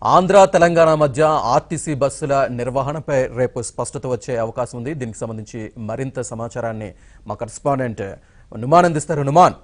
ఆంధ్ర తెలంగాణ మధ్య ఆర్టీసీ బస్సుల నిర్వహణపై రేపు స్పష్టత వచ్చే అవకాశం ఉంది దీనికి సంబంధించి మరింత సమాచారాన్ని మా కరెస్పాండెంట్ నుమాన్ అందిస్తారు నుమాన్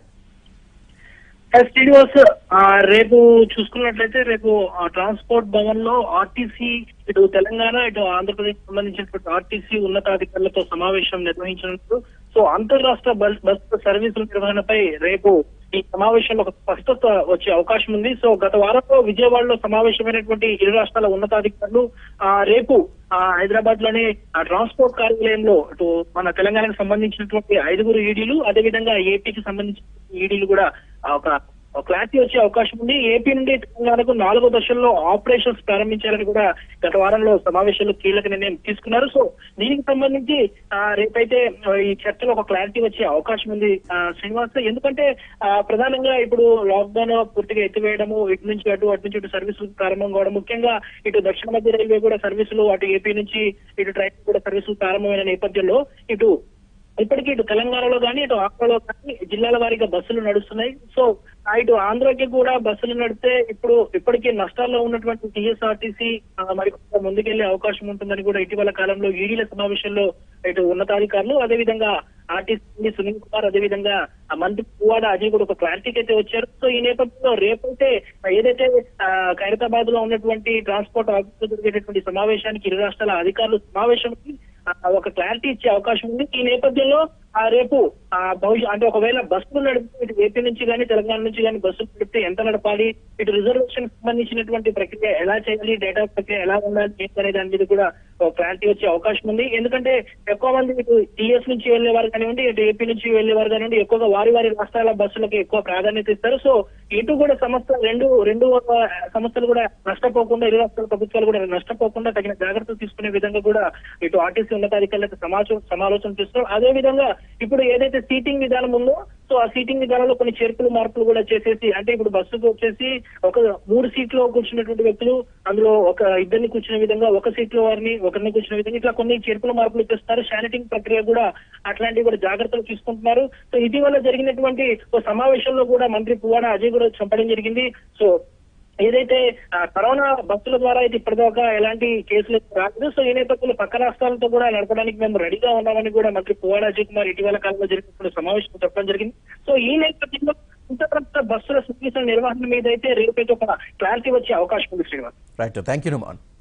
శ్రీనివాస్ ఆ, రేపు చూసుకున్నట్లయితే రేపు ఆ, ట్రాన్స్పోర్ట్ భవన్ లో ఆర్టీసీ ఇటు తెలంగాణ ఇటు ఆంధ్రప్రదేశ్ సంబంధించినటువంటి ఆర్టీసీ ఉన్నతాధికారులతో సమావేశం నిర్వహించినట్టు సో అంతర్రాష్ట్ర బస్ బస్ సర్వీసుల నిర్వహణపై రేపు ఈ సమావేశంలో ఒక స్పష్టత వచ్చే అవకాశం ఉంది సో గత వారంలో విజయవాడలో సమావేశమైనటువంటి ఇరు రాష్ట్రాల ఉన్నతాధికారులు ఆ, రేపు ఆ, హైదరాబాద్ లోని ఆ ట్రాన్స్పోర్ట్ కార్యాలయంలో ఇటు మన తెలంగాణకు సంబంధించినటువంటి ఐదుగురు ఈడీలు అదేవిధంగా ఏపీకి సంబంధించిన ఈడీలు కూడా ఆ, ఒక ఒక క్లారిటీ వచ్చే అవకాశం ఉంది ఏపీ నుండి తెలంగాణకు నాలుగో దశల్లో ఆపరేషన్స్ ప్రారంభించాలని కూడా గత వారంలో సమావేశంలో కీలక నిర్ణయం తీసుకున్నారు సో దీనికి సంబంధించి ఆ, రేపైతే ఆ, ఈ చర్చలో ఒక క్లారిటీ వచ్చే అవకాశం ఉంది ఆ, శ్రీనివాస్ ఎందుకంటే ఆ, ప్రధానంగా ఇప్పుడు లాక్డౌన్ పూర్తిగా ఎత్తివేయడము ఇటు నుంచి అటు అటు నుంచి ఇటు సర్వీసులు ప్రారంభం కావడం ముఖ్యంగా ఇటు దక్షిణ మధ్య రైల్వే కూడా సర్వీసులు అటు ఏపీ నుంచి ఇటు ట్రైన్ కూడా సర్వీసులు ప్రారంభమైన నేపథ్యంలో ఇటు ఇప్పటికీ ఇటు తెలంగాణలో కానీ ఇటు ఆంధ్రలో కానీ జిల్లాల వారీగా బస్సులు నడుస్తున్నాయి సో ఆ ఇటు ఆంధ్రకి కూడా బస్సులు నడిస్తే ఇప్పుడు ఇప్పటికీ నష్టాల్లో ఉన్నటువంటి టీఎస్ఆర్టీసీ మరి కొంత ముందుకెళ్లే అవకాశం ఉంటుందని కూడా ఇటీవల కాలంలో ఈడీల సమావేశంలో ఇటు ఉన్నతాధికారులు అదేవిధంగా ఆర్టీసీ సునీల్ కుమార్ అదేవిధంగా ఆ మంత్రి పువ్వాడ అజయ్ కూడా ఒక క్లారిటీకి అయితే వచ్చారు సో ఈ నేపథ్యంలో రేపైతే ఏదైతే ఆ, ఖైరతాబాద్ లో ఉన్నటువంటి ట్రాన్స్పోర్ట్ ఆఫీస్ జరిగేటటువంటి సమావేశానికి ఇరు రాష్ట్రాల అధికారులు సమావేశం ఆ, ఒక క్లారిటీ ఇచ్చే అవకాశం ఉంది ఈ నేపథ్యంలో ఆ రేపు ఆ భవిష్యత్ అంటే ఒకవేళ బస్సులు నడిపితే ఇటు ఏపీ నుంచి కానీ తెలంగాణ నుంచి కానీ బస్సులు నడిపితే ఎంత నడపాలి ఇటు రిజర్వేషన్ సంబంధించినటువంటి ప్రక్రియ ఎలా చేయాలి డేటా ప్రక్రియ ఎలా ఉండాలి ఏంటి అనే దాని మీద కూడా ఒక క్లారిటీ వచ్చే అవకాశం ఉంది ఎందుకంటే ఎక్కువ మంది ఇటు టీఎస్ నుంచి వెళ్లేవారు కానివ్వండి ఇటు ఏపీ నుంచి వెళ్లేవారు కానివ్వండి ఎక్కువగా వారి వారి రాష్ట్రాల బస్సులకు ఎక్కువ ప్రాధాన్యత ఇస్తారు సో ఇటు కూడా సంస్థ రెండు రెండు ఆ, సంస్థలు కూడా నష్టపోకుండా ఇరు రాష్ట్రాల ప్రభుత్వాలు కూడా నష్టపోకుండా తగిన జాగ్రత్తలు తీసుకునే విధంగా కూడా ఇటు ఆర్టీసీ ఉన్నతాధికారులకు సమాచారం సమాలోచన చేస్తున్నారు అదే విధంగా ఇప్పుడు ఏదైతే సీటింగ్ విధానం ఉందో సో ఆ సీటింగ్ విధానంలో కొన్ని చేర్పులు మార్పులు కూడా చేసేసి అంటే ఇప్పుడు బస్సుకు వచ్చేసి ఒక మూడు సీట్లో కూర్చున్నటువంటి వ్యక్తులు అందులో ఒక ఇద్దరిని కూర్చునే విధంగా ఒక సీట్ లో వారిని ఒకరిని కూర్చునే విధంగా ఇట్లా కొన్ని చేర్పులు మార్పులు చేస్తారు శానిటింగ్ ప్రక్రియ కూడా అట్లాంటివి కూడా జాగ్రత్తలు తీసుకుంటున్నారు సో ఇటీవల జరిగినటువంటి ఓ సమావేశంలో కూడా మంత్రి పువ్వాడ అజయ్ కూడా చంపడం జరిగింది సో ఏదైతే ఆ, కరోనా భక్తుల ద్వారా అయితే ఇప్పటిదాకా ఎలాంటి కేసులు రాలేదు సో ఈ నేపథ్యంలో పక్క రాష్ట్రాలతో కూడా నడపడానికి మేము రెడీగా ఉన్నామని కూడా మంత్రి పువ్వాడ అజయ్ కుమార్ ఇటీవల కాలంలో జరిగినటువంటి సమావేశం చెప్పడం జరిగింది సో ఈ నేపథ్యంలో అంతర్రాష్ట్ర బస్సుల సర్వీసుల నిర్వహణ మీద అయితే రేపైతే ఒక క్లారిటీ వచ్చే అవకాశం ఉంది Srinivas right thank you Numan